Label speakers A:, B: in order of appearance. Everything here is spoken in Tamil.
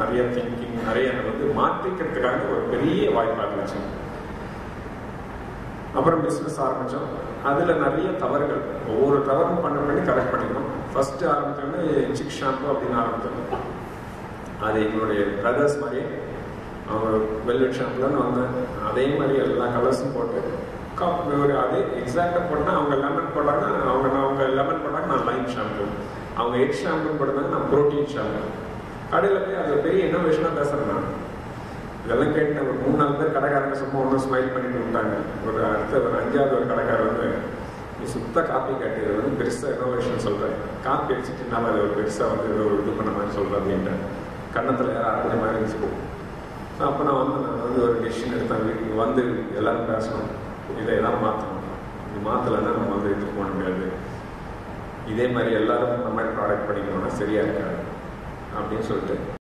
A: நிறைய திங்கிங் நிறைய வந்து மாற்றிக்கிறதுக்காக ஒரு பெரிய வாய்ப்பாக இருந்துச்சு அப்புறம் பிஸ்னஸ் ஆரம்பித்தோம் அதில் நிறைய தவறுகள் ஒவ்வொரு தவறும் பண்ண பண்ணி கரெக்ட் பண்ணிக்கணும் ஃபர்ஸ்ட் ஆரம்பித்தோன்னே சிக் ஷாம்பு அப்படின்னு ஆரம்பித்தோம் அது எங்களுடைய பிரதர்ஸ் மாதிரியே அவங்க வெல்வெட் ஷாம்புலன்னு வந்தேன் அதே மாதிரி எல்லா கலர்ஸும் போட்டு கப் ஒரு அதே எக்ஸாக்டாக போட்டால் அவங்க லெமன் போட்டாங்க அவங்க அவங்க லெமன் போட்டாங்க நான் லைம் ஷாம்பு அவங்க எக் ஷாம்புன்னு போட்டாங்க நான் ப்ரோட்டீன் ஷாம்பு கடையில் போய் அது பெரிய இன்னோவேஷனாக பேசுகிறேன் நான் இதெல்லாம் கேட்டு ஒரு மூணு நாலு பேர் கடைக்காரங்க சும்மா ஒன்றும் ஸ்மைல் பண்ணிட்டு விட்டாங்க ஒரு அடுத்த ஒரு அஞ்சாவது ஒரு கடைக்காரர் வந்து நீ சுத்த காப்பி கேட்டு இது வந்து பெருசாக இன்னோவேஷன் சொல்கிறேன் காப்பி அடிச்சுட்டு நம்ம அதை ஒரு பெருசாக வந்து ஏதோ ஒரு இது பண்ண மாதிரி சொல்கிறேன் அப்படின்ட்டு கன்னத்தில் யாரும் ஆரம்பிச்ச மாதிரி இருந்துச்சு அப்போ நான் வந்து நான் வந்து ஒரு டெசிஷன் எடுத்தேன் வீட்டுக்கு வந்து எல்லாரும் பேசணும் இதை எல்லாம் மாற்றணும் இது மாற்றலைன்னா நம்ம வந்து இது பண்ண முடியாது இதே மாதிரி எல்லாரும் இந்த மாதிரி ப்ராடக்ட் பண்ணிக்கணும்னா சரியா இருக்காது அப்படின்னு சொல்லிட்டு